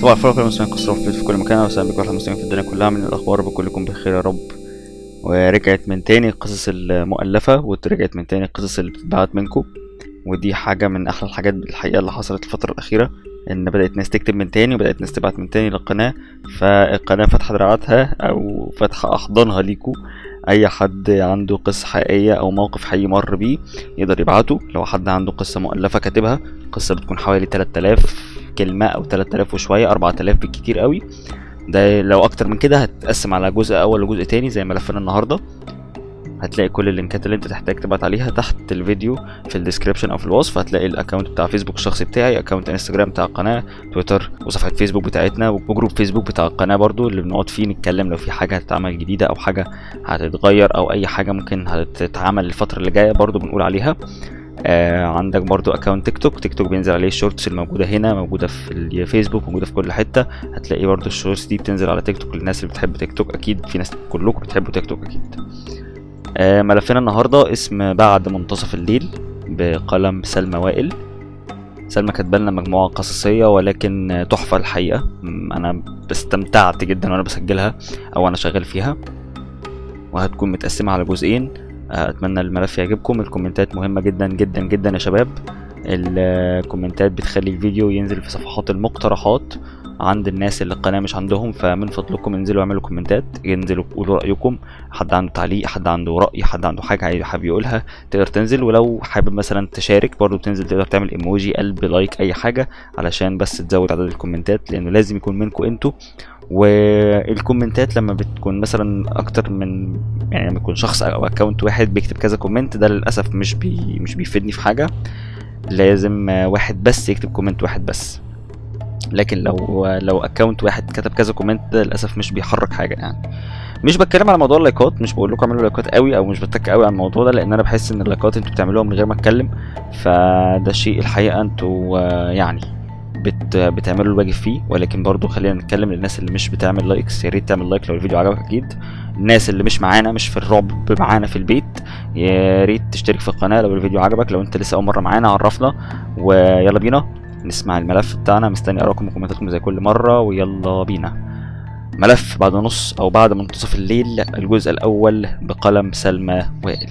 طبعا فرق المسلمين قصروا في في كل مكان وسلام بكم المسلمين في الدنيا كلها من الاخبار بكلكم بخير يا رب ورجعت من تاني القصص المؤلفة ورجعت من تاني القصص اللي بتتبعت منكم ودي حاجة من أحلى الحاجات الحقيقة اللي حصلت الفترة الأخيرة إن بدأت ناس تكتب من تاني وبدأت ناس تبعت من تاني للقناة فالقناة فاتحة دراعاتها أو فاتحة أحضانها ليكوا أي حد عنده قصة حقيقية أو موقف حقيقي مر بيه يقدر يبعته لو حد عنده قصة مؤلفة كاتبها قصة بتكون حوالي 3000 كلمة أو 3000 وشوية 4000 بالكتير قوي ده لو أكتر من كده هتقسم على جزء أول وجزء تاني زي ملفنا النهاردة هتلاقي كل اللينكات اللي انت تحتاج تبعت عليها تحت الفيديو في الديسكريبشن او في الوصف هتلاقي الاكونت بتاع فيسبوك الشخصي بتاعي اكونت انستجرام بتاع القناه تويتر وصفحه فيسبوك بتاعتنا وجروب فيسبوك بتاع القناه برضو اللي بنقعد فيه نتكلم لو في حاجه هتتعمل جديده او حاجه هتتغير او اي حاجه ممكن هتتعمل الفتره اللي جايه برضو بنقول عليها آه عندك برضو اكونت تيك توك تيك توك بينزل عليه الشورتس الموجوده هنا موجوده في الفيسبوك موجوده في كل حته هتلاقي برضو الشورتس دي بتنزل على تيك توك للناس اللي بتحب تيك توك اكيد في ناس كلكم بتحبوا تيك توك اكيد آه ملفنا النهارده اسم بعد منتصف الليل بقلم سلمى وائل سلمى كاتبه لنا مجموعه قصصيه ولكن تحفه الحقيقه انا استمتعت جدا وانا بسجلها او انا شغال فيها وهتكون متقسمه على جزئين اتمنى الملف يعجبكم الكومنتات مهمه جدا جدا جدا يا شباب الكومنتات بتخلي الفيديو ينزل في صفحات المقترحات عند الناس اللي القناه مش عندهم فمن فضلكم انزلوا اعملوا كومنتات انزلوا قولوا رايكم حد عنده تعليق حد عنده راي حد عنده حاجه حابب يقولها تقدر تنزل ولو حابب مثلا تشارك برضو تنزل تقدر تعمل ايموجي قلب لايك اي حاجه علشان بس تزود عدد الكومنتات لانه لازم يكون منكم انتوا والكومنتات لما بتكون مثلا اكتر من يعني لما يكون شخص او اكونت واحد بيكتب كذا كومنت ده للاسف مش بي مش بيفيدني في حاجه لازم واحد بس يكتب كومنت واحد بس لكن لو لو اكونت واحد كتب كذا كومنت ده للاسف مش بيحرك حاجه يعني مش بتكلم على موضوع اللايكات مش بقول لكم اعملوا لايكات قوي او مش بتك قوي على الموضوع ده لان انا بحس ان اللايكات انتوا بتعملوها من غير ما اتكلم فده شيء الحقيقه انتوا يعني بت بتعملوا الواجب فيه ولكن برضو خلينا نتكلم للناس اللي مش بتعمل لايكس يا ريت تعمل لايك لو الفيديو عجبك اكيد الناس اللي مش معانا مش في الرعب معانا في البيت يا ريت تشترك في القناه لو الفيديو عجبك لو انت لسه اول مره معانا عرفنا ويلا بينا نسمع الملف بتاعنا مستني اراكم وكومنتاتكم زي كل مره ويلا بينا ملف بعد نص او بعد منتصف الليل الجزء الاول بقلم سلمى وائل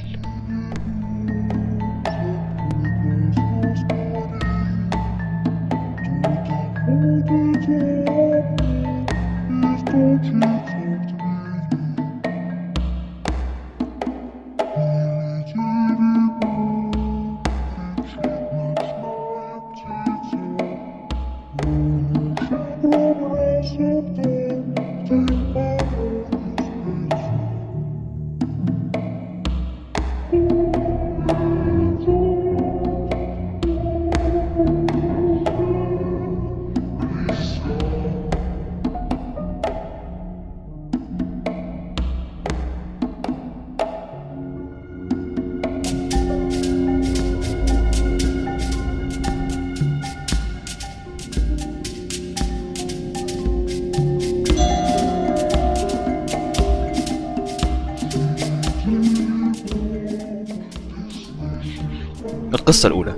القصة الأولى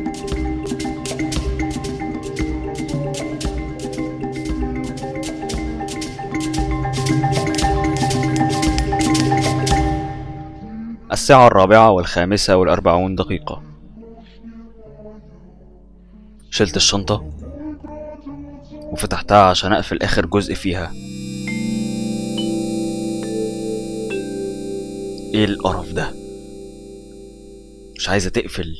الساعة الرابعة والخامسة والأربعون دقيقة شلت الشنطة وفتحتها عشان أقفل آخر جزء فيها ايه القرف ده مش عايزة تقفل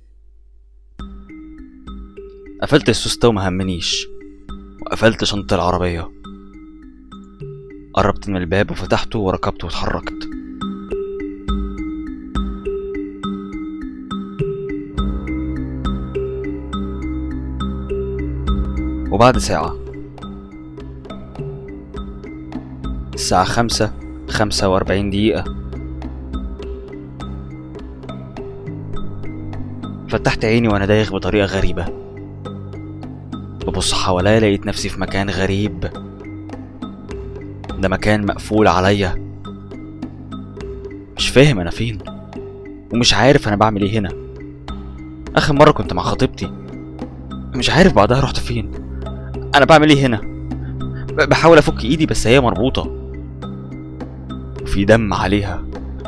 قفلت السوستة وما همنيش وقفلت شنطة العربية قربت من الباب وفتحته وركبت واتحركت وبعد ساعة الساعة خمسة خمسة وأربعين دقيقة فتحت عيني وأنا دايخ بطريقة غريبة ببص حواليا لقيت نفسي في مكان غريب ده مكان مقفول عليا مش فاهم أنا فين ومش عارف أنا بعمل إيه هنا آخر مرة كنت مع خطيبتي مش عارف بعدها رحت فين انا بعمل ايه هنا ب- بحاول افك ايدي بس هي مربوطه وفي دم عليها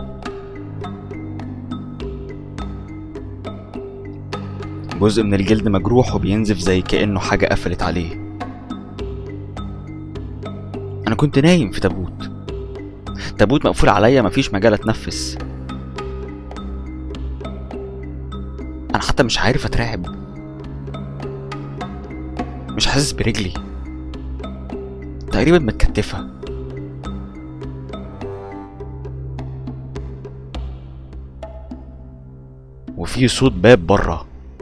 جزء من الجلد مجروح وبينزف زي كأنه حاجة قفلت عليه أنا كنت نايم في تابوت تابوت مقفول عليا مفيش مجال أتنفس أنا حتى مش عارف أترعب مش حاسس برجلي تقريبا متكتفة وفي صوت باب بره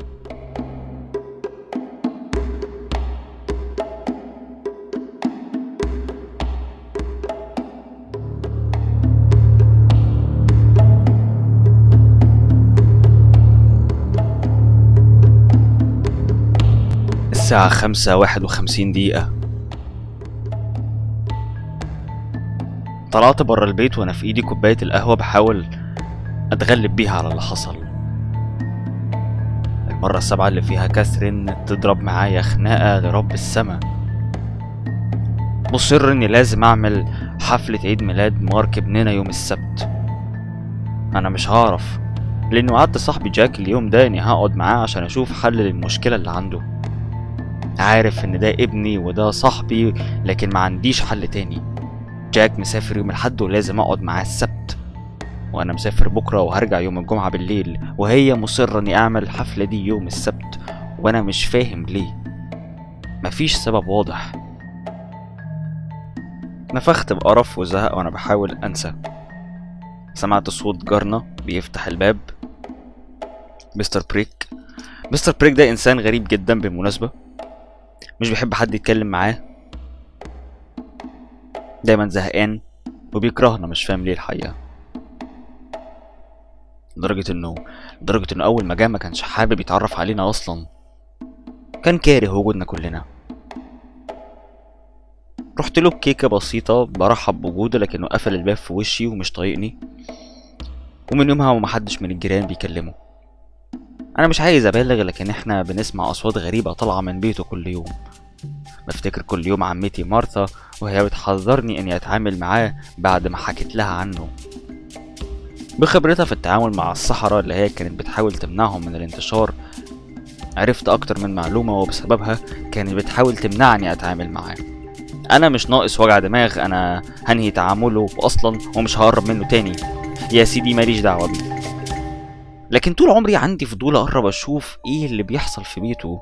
الساعة خمسة واحد وخمسين دقيقة طلعت برا البيت وانا في ايدي كوباية القهوة بحاول اتغلب بيها على اللي حصل المرة السابعة اللي فيها كاثرين تضرب معايا خناقة لرب السما مصر اني لازم اعمل حفلة عيد ميلاد مارك ابننا يوم السبت انا مش هعرف لانه وعدت صاحبي جاك اليوم ده اني هقعد معاه عشان اشوف حل للمشكلة اللي عنده عارف ان ده ابني وده صاحبي لكن ما عنديش حل تاني جاك مسافر يوم الحد ولازم اقعد معاه السبت وانا مسافر بكره وهرجع يوم الجمعه بالليل وهي مصره اني اعمل الحفله دي يوم السبت وانا مش فاهم ليه مفيش سبب واضح نفخت بقرف وزهق وانا بحاول انسى سمعت صوت جارنا بيفتح الباب مستر بريك مستر بريك ده انسان غريب جدا بالمناسبه مش بيحب حد يتكلم معاه دايما زهقان وبيكرهنا مش فاهم ليه الحقيقة لدرجة انه لدرجة انه اول ما جه ما كانش حابب يتعرف علينا اصلا كان كاره وجودنا كلنا رحت له بكيكة بسيطة برحب بوجوده لكنه قفل الباب في وشي ومش طايقني ومن يومها ومحدش من الجيران بيكلمه انا مش عايز ابالغ لكن احنا بنسمع اصوات غريبة طالعة من بيته كل يوم بفتكر كل يوم عمتي مارثا وهي بتحذرني اني اتعامل معاه بعد ما حكيت لها عنه بخبرتها في التعامل مع الصحراء اللي هي كانت بتحاول تمنعهم من الانتشار عرفت اكتر من معلومة وبسببها كانت بتحاول تمنعني اتعامل معاه انا مش ناقص وجع دماغ انا هنهي تعامله اصلا ومش هقرب منه تاني يا سيدي ماليش دعوة بيه لكن طول عمري عندي فضول اقرب اشوف ايه اللي بيحصل في بيته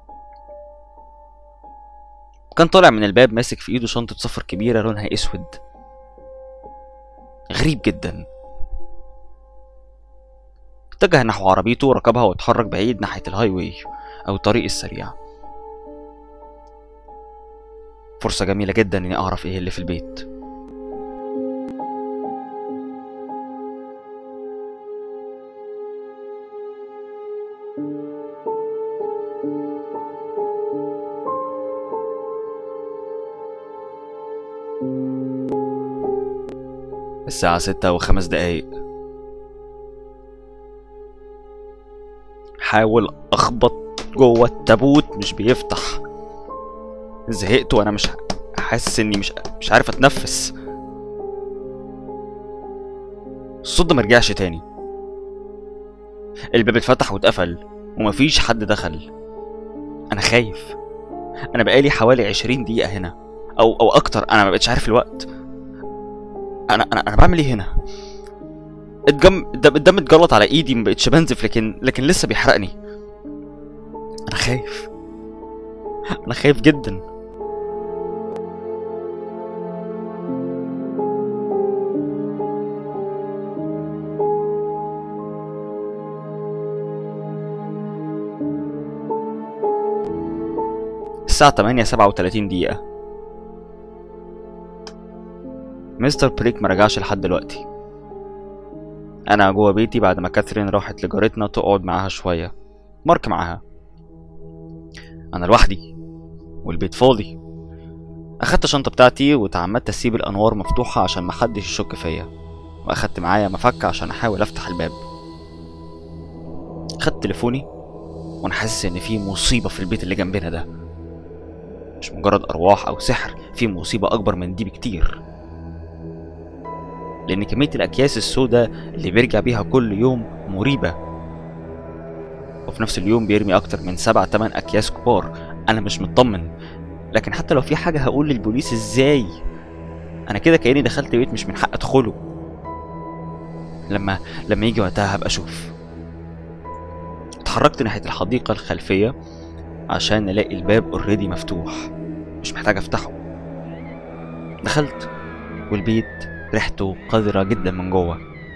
كان طالع من الباب ماسك في ايده شنطة سفر كبيرة لونها اسود غريب جدا اتجه نحو عربيته وركبها واتحرك بعيد ناحية الهاي واي أو الطريق السريع فرصة جميلة جدا إني أعرف إيه اللي في البيت الساعة ستة وخمس دقايق حاول أخبط جوه التابوت مش بيفتح زهقت وأنا مش حاسس إني مش مش عارف أتنفس الصوت ده مرجعش تاني الباب اتفتح واتقفل ومفيش حد دخل أنا خايف أنا بقالي حوالي عشرين دقيقة هنا أو أو أكتر أنا مبقتش عارف الوقت انا انا انا بعمل ايه هنا الدم الدم الدم اتجلط على ايدي مبقتش بنزف لكن لكن لسه بيحرقني انا خايف انا خايف جدا الساعة 8 37 دقيقة مستر بريك مرجعش لحد دلوقتي انا جوه بيتي بعد ما كاثرين راحت لجارتنا تقعد معاها شويه مارك معاها انا لوحدي والبيت فاضي اخدت الشنطه بتاعتي وتعمدت اسيب الانوار مفتوحه عشان محدش يشك فيا واخدت معايا مفك عشان احاول افتح الباب خدت تليفوني وانا حاسس ان في مصيبه في البيت اللي جنبنا ده مش مجرد أرواح أو سحر في مصيبة أكبر من دي بكتير لأن كمية الأكياس السوداء اللي بيرجع بيها كل يوم مريبة وفي نفس اليوم بيرمي أكتر من سبع تمن أكياس كبار أنا مش مطمن لكن حتى لو في حاجة هقول للبوليس إزاي أنا كده كأني دخلت بيت مش من حق أدخله لما لما يجي وقتها هبقى أشوف اتحركت ناحية الحديقة الخلفية عشان الاقي الباب اوريدي مفتوح مش محتاج افتحه دخلت والبيت ريحته قذرة جدا من جوه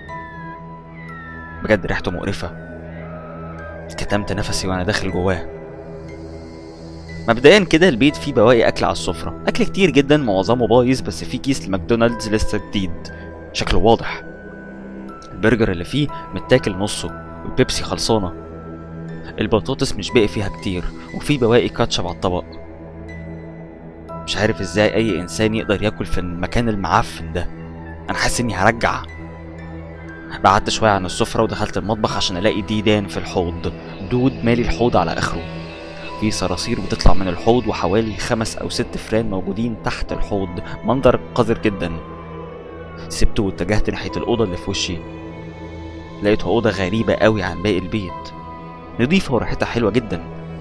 بجد ريحته مقرفة كتمت نفسي وانا داخل جواه مبدئيا كده البيت فيه بواقي اكل على السفرة اكل كتير جدا معظمه بايظ بس فيه كيس لماكدونالدز لسه جديد شكله واضح البرجر اللي فيه متاكل نصه والبيبسي خلصانه البطاطس مش باقي فيها كتير وفي بواقي كاتشب على الطبق مش عارف ازاي اي انسان يقدر ياكل في المكان المعفن ده انا حاسس اني هرجع بعدت شوية عن السفرة ودخلت المطبخ عشان الاقي ديدان في الحوض دود مالي الحوض على اخره في صراصير بتطلع من الحوض وحوالي خمس او ست فران موجودين تحت الحوض منظر قذر جدا سبته واتجهت ناحية الأوضة اللي في وشي لقيتها أوضة غريبة قوي عن باقي البيت نضيفة وريحتها حلوة جدا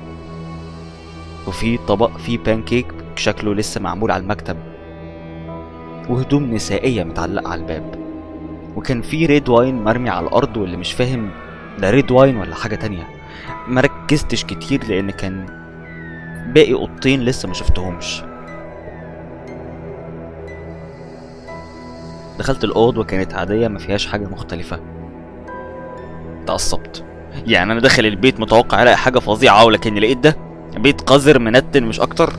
وفي طبق فيه بانكيك شكله لسه معمول على المكتب وهدوم نسائية متعلقة على الباب وكان في ريد واين مرمي على الأرض واللي مش فاهم ده ريد واين ولا حاجة تانية مركزتش كتير لأن كان باقي أوضتين لسه ما شفتهمش دخلت الأوض وكانت عادية ما فيهاش حاجة مختلفة اتعصبت يعني انا داخل البيت متوقع الاقي حاجه فظيعه ولكن لقيت ده بيت قذر منتن مش اكتر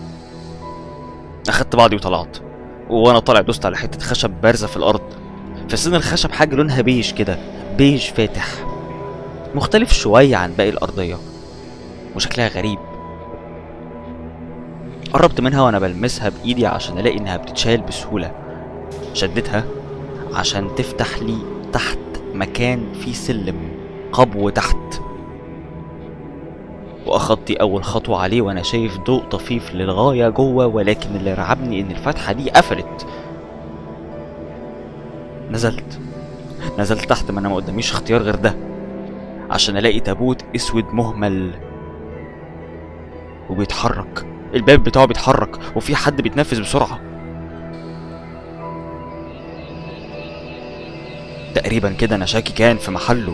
اخدت بعضي وطلعت وانا طالع دوست على حته خشب بارزه في الارض في سن الخشب حاجه لونها بيج كده بيج فاتح مختلف شويه عن باقي الارضيه وشكلها غريب قربت منها وانا بلمسها بايدي عشان الاقي انها بتتشال بسهوله شدتها عشان تفتح لي تحت مكان فيه سلم قبو تحت واخدت اول خطوه عليه وانا شايف ضوء طفيف للغايه جوه ولكن اللي رعبني ان الفتحه دي قفلت نزلت نزلت تحت ما انا ما قداميش اختيار غير ده عشان الاقي تابوت اسود مهمل وبيتحرك الباب بتاعه بيتحرك وفي حد بيتنفس بسرعه تقريبا كده انا شاكي كان في محله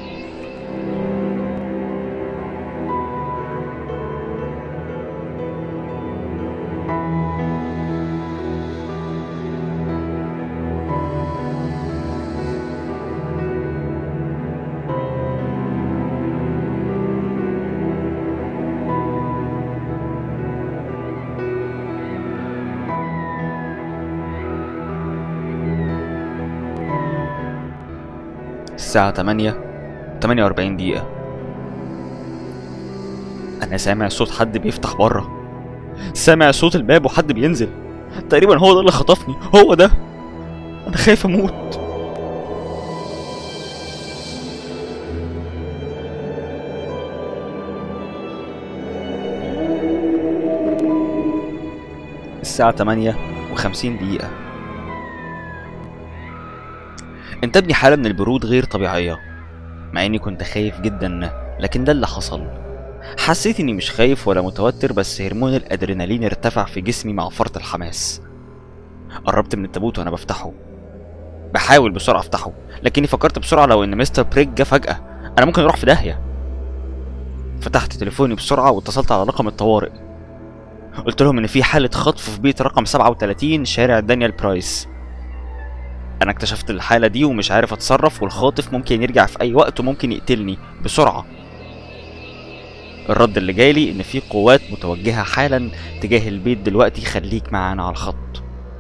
الساعة 8 48 دقيقة أنا سامع صوت حد بيفتح بره سامع صوت الباب وحد بينزل تقريبا هو ده اللي خطفني هو ده أنا خايف أموت الساعة 8 و50 دقيقة انتابني حالة من البرود غير طبيعية مع اني كنت خايف جدا لكن ده اللي حصل حسيت اني مش خايف ولا متوتر بس هرمون الادرينالين ارتفع في جسمي مع فرط الحماس قربت من التابوت وانا بفتحه بحاول بسرعة افتحه لكني فكرت بسرعة لو ان مستر بريك جه فجأة انا ممكن اروح في داهية فتحت تليفوني بسرعة واتصلت على رقم الطوارئ قلت لهم ان في حالة خطف في بيت رقم 37 شارع دانيال برايس انا اكتشفت الحالة دي ومش عارف اتصرف والخاطف ممكن يرجع في اي وقت وممكن يقتلني بسرعة الرد اللي جالي ان في قوات متوجهة حالا تجاه البيت دلوقتي خليك معانا على الخط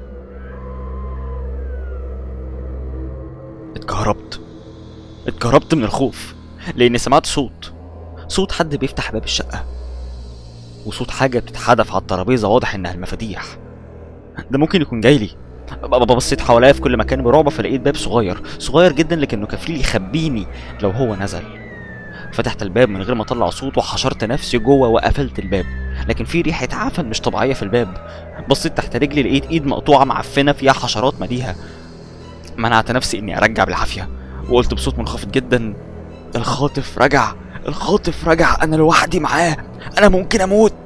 اتكهربت اتكهربت من الخوف لاني سمعت صوت صوت حد بيفتح باب الشقة وصوت حاجة بتتحدف على الترابيزة واضح انها المفاتيح ده ممكن يكون جاي لي ببصيت حواليا في كل مكان برعب فلقيت باب صغير صغير جدا لكنه كفيل يخبيني لو هو نزل فتحت الباب من غير ما اطلع صوت وحشرت نفسي جوه وقفلت الباب لكن في ريحه عفن مش طبيعيه في الباب بصيت تحت رجلي لقيت ايد مقطوعه معفنه فيها حشرات مليها منعت نفسي اني ارجع بالعافيه وقلت بصوت منخفض جدا الخاطف رجع الخاطف رجع انا لوحدي معاه انا ممكن اموت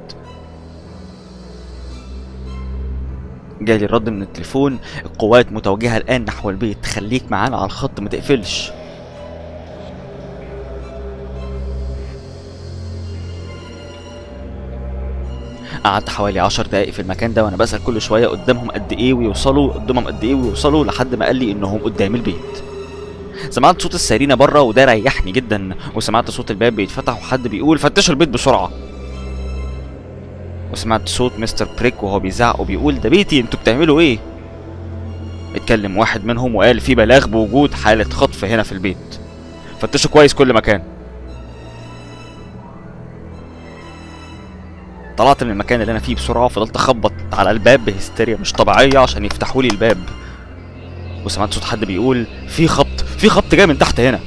جالي الرد من التليفون القوات متوجهة الآن نحو البيت خليك معانا على الخط ما تقفلش قعدت حوالي عشر دقايق في المكان ده وانا بسأل كل شوية قدامهم قد ايه ويوصلوا قدامهم قد ايه ويوصلوا لحد ما قال لي انهم قدام البيت سمعت صوت السيرينا بره وده ريحني جدا وسمعت صوت الباب بيتفتح وحد بيقول فتشوا البيت بسرعة وسمعت صوت مستر بريك وهو بيزعق وبيقول ده بيتي انتوا بتعملوا ايه اتكلم واحد منهم وقال في بلاغ بوجود حالة خطف هنا في البيت فتشوا كويس كل مكان طلعت من المكان اللي انا فيه بسرعه وفضلت اخبط على الباب بهستيريا مش طبيعيه عشان يفتحوا لي الباب وسمعت صوت حد بيقول في خبط في خبط جاي من تحت هنا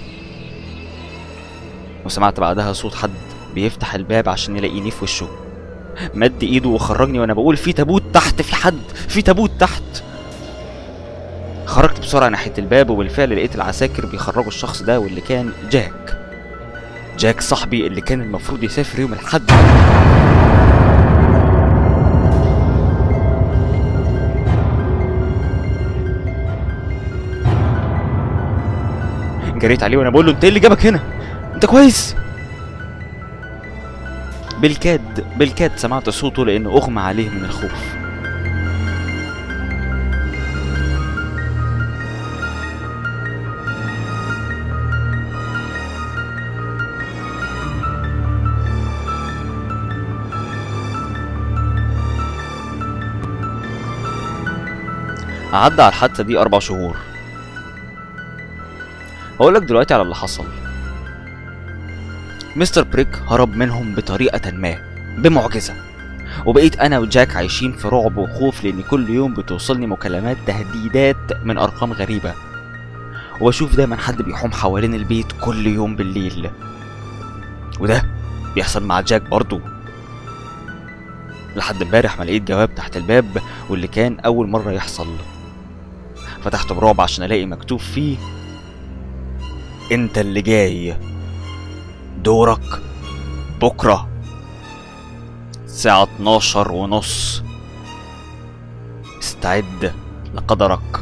وسمعت بعدها صوت حد بيفتح الباب عشان يلاقيني في وشه مد ايده وخرجني وانا بقول في تابوت تحت في حد في تابوت تحت خرجت بسرعه ناحيه الباب وبالفعل لقيت العساكر بيخرجوا الشخص ده واللي كان جاك جاك صاحبي اللي كان المفروض يسافر يوم الحد جريت عليه وانا بقول له انت ايه اللي جابك هنا انت كويس بالكاد بالكاد سمعت صوته لانه اغمى عليه من الخوف عدى على الحادثة دي أربع شهور هقولك دلوقتي على اللي حصل مستر بريك هرب منهم بطريقة ما بمعجزة وبقيت أنا وجاك عايشين في رعب وخوف لأن كل يوم بتوصلني مكالمات تهديدات من أرقام غريبة وبشوف دايما حد بيحوم حوالين البيت كل يوم بالليل وده بيحصل مع جاك برضو لحد امبارح ما لقيت جواب تحت الباب واللي كان أول مرة يحصل فتحته برعب عشان ألاقي مكتوب فيه انت اللي جاي دورك بكرة الساعة 12 ونص استعد لقدرك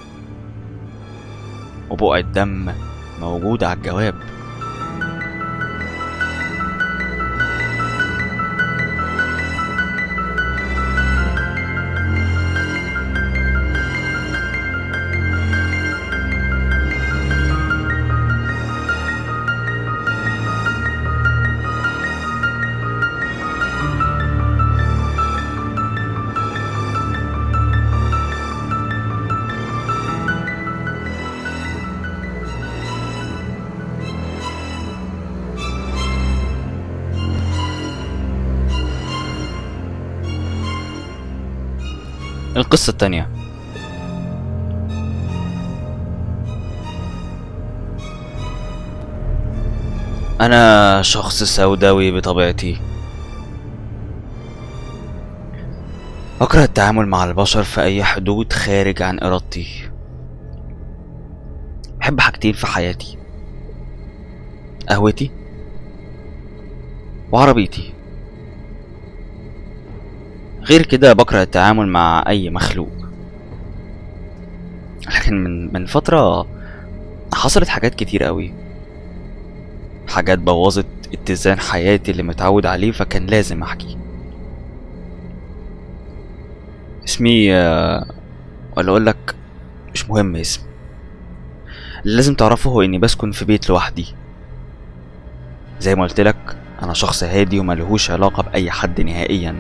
وبقع الدم موجودة على الجواب القصة التانية أنا شخص سوداوي بطبيعتي أكره التعامل مع البشر في أي حدود خارج عن إرادتي بحب حاجتين في حياتي قهوتي وعربيتي غير كده بكره التعامل مع اي مخلوق لكن من من فتره حصلت حاجات كتير قوي حاجات بوظت اتزان حياتي اللي متعود عليه فكان لازم احكي اسمي آه، ولا اقول لك مش مهم اسم اللي لازم تعرفه هو اني بسكن في بيت لوحدي زي ما قلت لك انا شخص هادي وملهوش علاقه باي حد نهائيا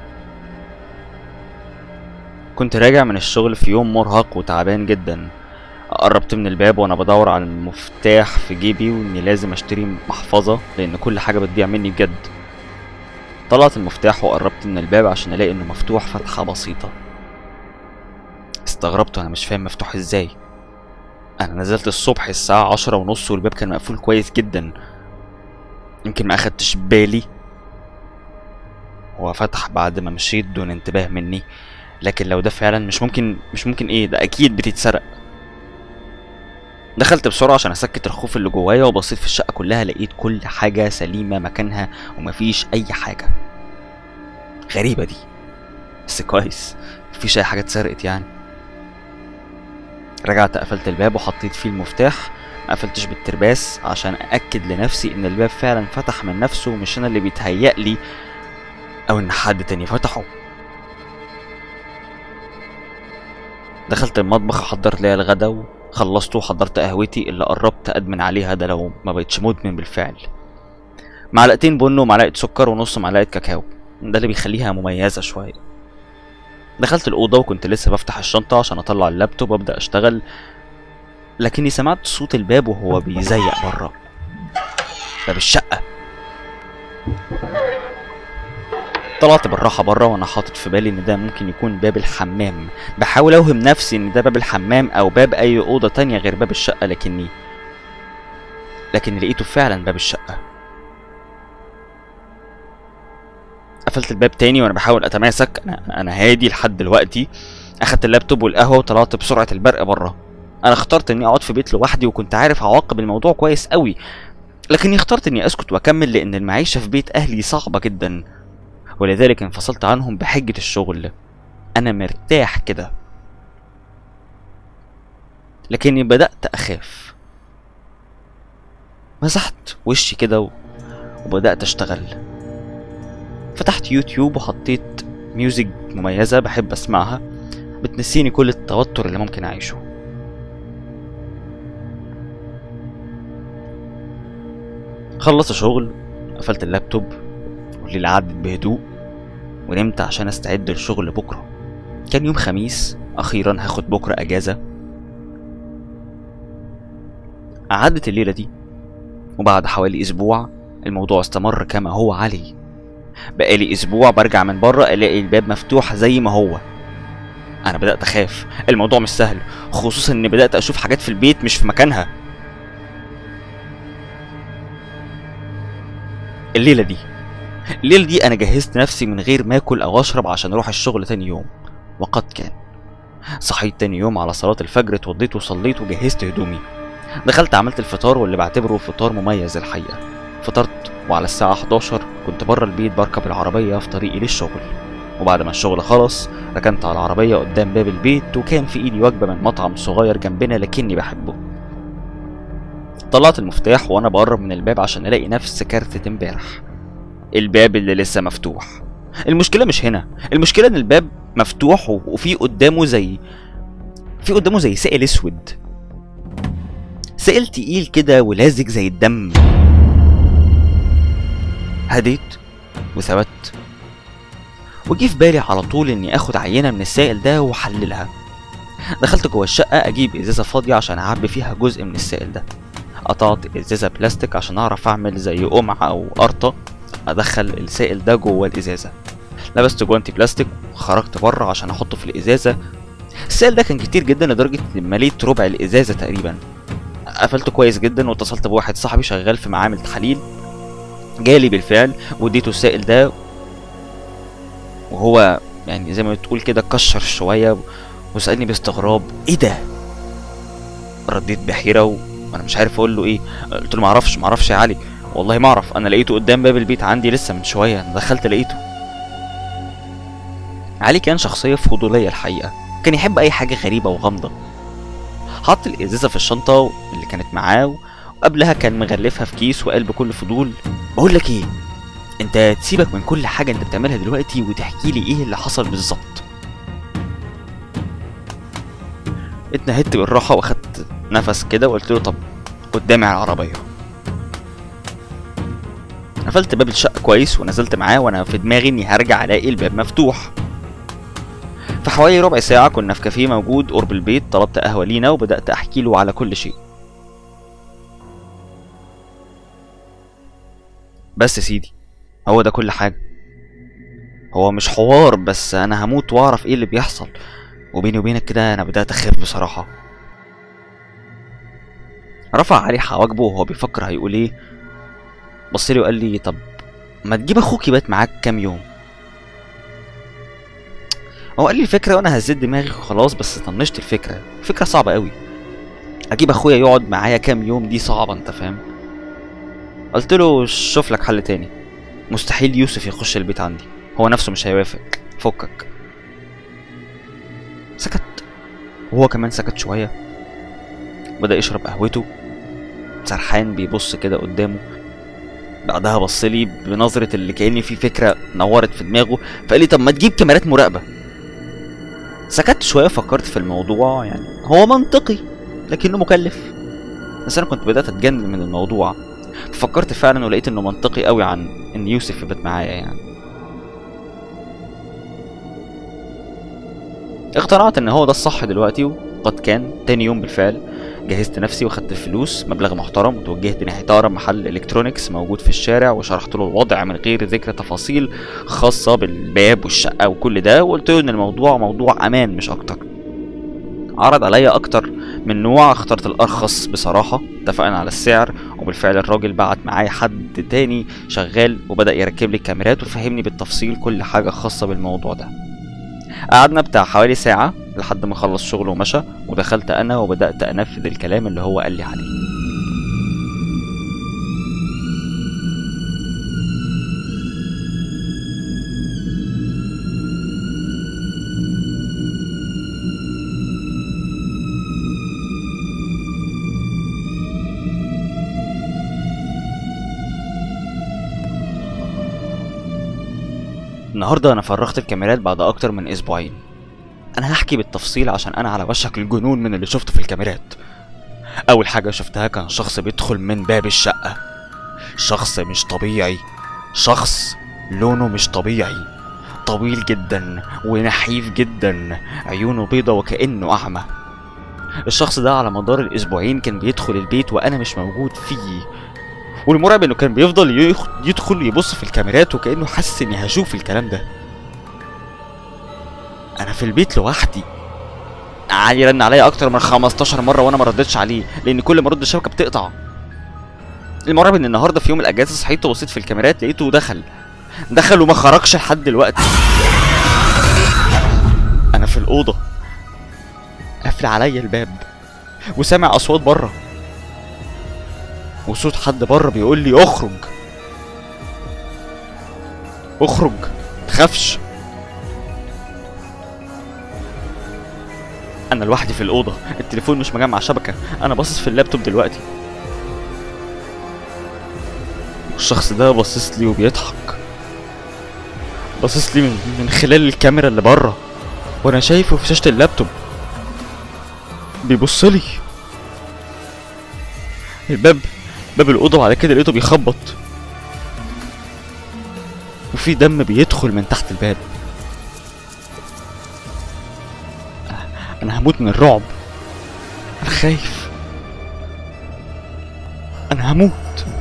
كنت راجع من الشغل في يوم مرهق وتعبان جدا قربت من الباب وانا بدور على المفتاح في جيبي واني لازم اشتري محفظة لان كل حاجة بتضيع مني بجد طلعت المفتاح وقربت من الباب عشان الاقي انه مفتوح فتحة بسيطة استغربت وانا مش فاهم مفتوح ازاي انا نزلت الصبح الساعة عشرة ونص والباب كان مقفول كويس جدا يمكن ما اخدتش بالي هو فتح بعد ما مشيت دون انتباه مني لكن لو ده فعلا مش ممكن مش ممكن ايه ده اكيد بتتسرق دخلت بسرعة عشان أسكت الخوف اللي جوايا وبصيت في الشقة كلها لقيت كل حاجة سليمة مكانها ومفيش أي حاجة غريبة دي بس كويس مفيش أي حاجة اتسرقت يعني رجعت قفلت الباب وحطيت فيه المفتاح ما قفلتش بالترباس عشان أأكد لنفسي إن الباب فعلا فتح من نفسه مش أنا اللي بيتهيألي أو إن حد تاني فتحه دخلت المطبخ حضرت ليا الغدا وخلصته وحضرت قهوتي اللي قربت ادمن عليها ده لو ما بقتش مدمن بالفعل معلقتين بن ومعلقه سكر ونص معلقه كاكاو ده اللي بيخليها مميزه شويه دخلت الاوضه وكنت لسه بفتح الشنطه عشان اطلع اللابتوب وابدا اشتغل لكني سمعت صوت الباب وهو بيزيق بره باب الشقه طلعت بالراحة بره وانا حاطط في بالي ان ده ممكن يكون باب الحمام بحاول اوهم نفسي ان ده باب الحمام او باب اي اوضة تانية غير باب الشقة لكني لكن لقيته فعلا باب الشقة قفلت الباب تاني وانا بحاول اتماسك انا انا هادي لحد دلوقتي اخدت اللابتوب والقهوة وطلعت بسرعة البرق بره انا اخترت اني اقعد في بيت لوحدي وكنت عارف عواقب الموضوع كويس قوي لكني اخترت اني اسكت واكمل لان المعيشة في بيت اهلي صعبة جدا ولذلك انفصلت عنهم بحجة الشغل أنا مرتاح كده لكني بدأت أخاف مسحت وشي كده و- وبدأت أشتغل فتحت يوتيوب وحطيت ميوزك مميزة بحب أسمعها بتنسيني كل التوتر اللي ممكن أعيشه خلصت شغل قفلت اللابتوب والليلة عدت بهدوء ونمت عشان استعد للشغل بكرة كان يوم خميس أخيرا هاخد بكرة أجازة عدت الليلة دي وبعد حوالي أسبوع الموضوع استمر كما هو عليه بقالي أسبوع برجع من بره ألاقي الباب مفتوح زي ما هو أنا بدأت أخاف الموضوع مش سهل خصوصا إني بدأت أشوف حاجات في البيت مش في مكانها الليلة دي الليلة دي أنا جهزت نفسي من غير ما آكل أو أشرب عشان أروح الشغل تاني يوم وقد كان صحيت تاني يوم على صلاة الفجر اتوضيت وصليت وجهزت هدومي دخلت عملت الفطار واللي بعتبره فطار مميز الحقيقة فطرت وعلى الساعة 11 كنت بره البيت بركب العربية في طريقي للشغل وبعد ما الشغل خلص ركنت على العربية قدام باب البيت وكان في ايدي وجبة من مطعم صغير جنبنا لكني بحبه طلعت المفتاح وانا بقرب من الباب عشان الاقي نفس كارتة امبارح الباب اللي لسه مفتوح المشكلة مش هنا المشكلة ان الباب مفتوح و- وفي قدامه زي في قدامه زي سائل اسود سائل تقيل كده ولازج زي الدم هديت وثبت وجي في بالي على طول اني اخد عينة من السائل ده واحللها دخلت جوه الشقة اجيب ازازة فاضية عشان اعبي فيها جزء من السائل ده قطعت ازازة بلاستيك عشان اعرف اعمل زي قمع او قرطة ادخل السائل ده جوه الازازة لبست جوانتي بلاستيك وخرجت بره عشان احطه في الازازة السائل ده كان كتير جدا لدرجة اني مليت ربع الازازة تقريبا قفلته كويس جدا واتصلت بواحد صاحبي شغال في معامل تحاليل جالي بالفعل واديته السائل ده وهو يعني زي ما بتقول كده كشر شوية وسألني باستغراب ايه ده رديت بحيرة و- وانا مش عارف اقول له ايه قلت له معرفش معرفش يا علي والله ما اعرف انا لقيته قدام باب البيت عندي لسه من شوية انا دخلت لقيته علي كان شخصية فضولية الحقيقة كان يحب اي حاجة غريبة وغامضة حط الازازة في الشنطة اللي كانت معاه وقبلها كان مغلفها في كيس وقال بكل فضول بقول لك ايه انت تسيبك من كل حاجة انت بتعملها دلوقتي وتحكي لي ايه اللي حصل بالظبط اتنهدت بالراحة واخدت نفس كده وقلت له طب قدامي على العربية قفلت باب الشقة كويس ونزلت معاه وانا في دماغي اني هرجع الاقي الباب مفتوح في حوالي ربع ساعة كنا في كافيه موجود قرب البيت طلبت قهوة لينا وبدأت أحكي له على كل شيء بس يا سيدي هو ده كل حاجة هو مش حوار بس أنا هموت وأعرف إيه اللي بيحصل وبيني وبينك كده أنا بدأت أخاف بصراحة رفع علي حواجبه وهو بيفكر هيقول إيه بصلي وقال لي طب ما تجيب أخوك يبات معاك كام يوم هو قال لي الفكره وانا هزيت دماغي وخلاص بس طنشت الفكره فكره صعبه قوي اجيب اخويا يقعد معايا كام يوم دي صعبه انت فاهم قلت له شوف لك حل تاني مستحيل يوسف يخش البيت عندي هو نفسه مش هيوافق فكك سكت وهو كمان سكت شويه بدأ يشرب قهوته سرحان بيبص كده قدامه بعدها بص لي بنظرة اللي كأني في فكرة نورت في دماغه فقال لي طب ما تجيب كاميرات مراقبة سكت شوية فكرت في الموضوع يعني هو منطقي لكنه مكلف بس انا كنت بدأت اتجنن من الموضوع فكرت فعلا ولقيت انه منطقي قوي عن ان يوسف يبات معايا يعني اقتنعت ان هو ده الصح دلوقتي وقد كان تاني يوم بالفعل جهزت نفسي واخدت الفلوس مبلغ محترم وتوجهت ناحية أقرب محل إلكترونيكس موجود في الشارع وشرحت له الوضع من غير ذكر تفاصيل خاصة بالباب والشقة وكل ده وقلت له إن الموضوع موضوع أمان مش أكتر عرض عليا أكتر من نوع اخترت الأرخص بصراحة اتفقنا على السعر وبالفعل الراجل بعت معايا حد تاني شغال وبدأ يركب لي الكاميرات وفهمني بالتفصيل كل حاجة خاصة بالموضوع ده قعدنا بتاع حوالي ساعة لحد ما خلص شغله ومشى ودخلت أنا وبدأت أنفذ الكلام اللي هو قال لي عليه النهارده انا فرغت الكاميرات بعد اكتر من اسبوعين انا هحكي بالتفصيل عشان انا على وشك الجنون من اللي شفته في الكاميرات اول حاجه شفتها كان شخص بيدخل من باب الشقه شخص مش طبيعي شخص لونه مش طبيعي طويل جدا ونحيف جدا عيونه بيضة وكأنه أعمى الشخص ده على مدار الأسبوعين كان بيدخل البيت وأنا مش موجود فيه والمرعب انه كان بيفضل يخ- يدخل يبص في الكاميرات وكانه حاسس اني هشوف الكلام ده انا في البيت لوحدي علي رن عليا اكتر من 15 مره وانا ما ردتش عليه لان كل ما ارد الشبكه بتقطع المرعب ان النهارده في يوم الاجازه صحيت وبصيت في الكاميرات لقيته دخل دخل وما خرجش لحد دلوقتي انا في الاوضه قافل عليا الباب وسامع اصوات بره وصوت حد بره بيقول لي اخرج اخرج تخافش انا لوحدي في الاوضه التليفون مش مجمع شبكه انا باصص في اللابتوب دلوقتي الشخص ده باصص لي وبيضحك باصص لي من, من خلال الكاميرا اللي بره وانا شايفه في شاشه اللابتوب بيبص لي الباب باب الأوضة وبعد كده لقيته بيخبط وفي دم بيدخل من تحت الباب أنا هموت من الرعب أنا خايف أنا هموت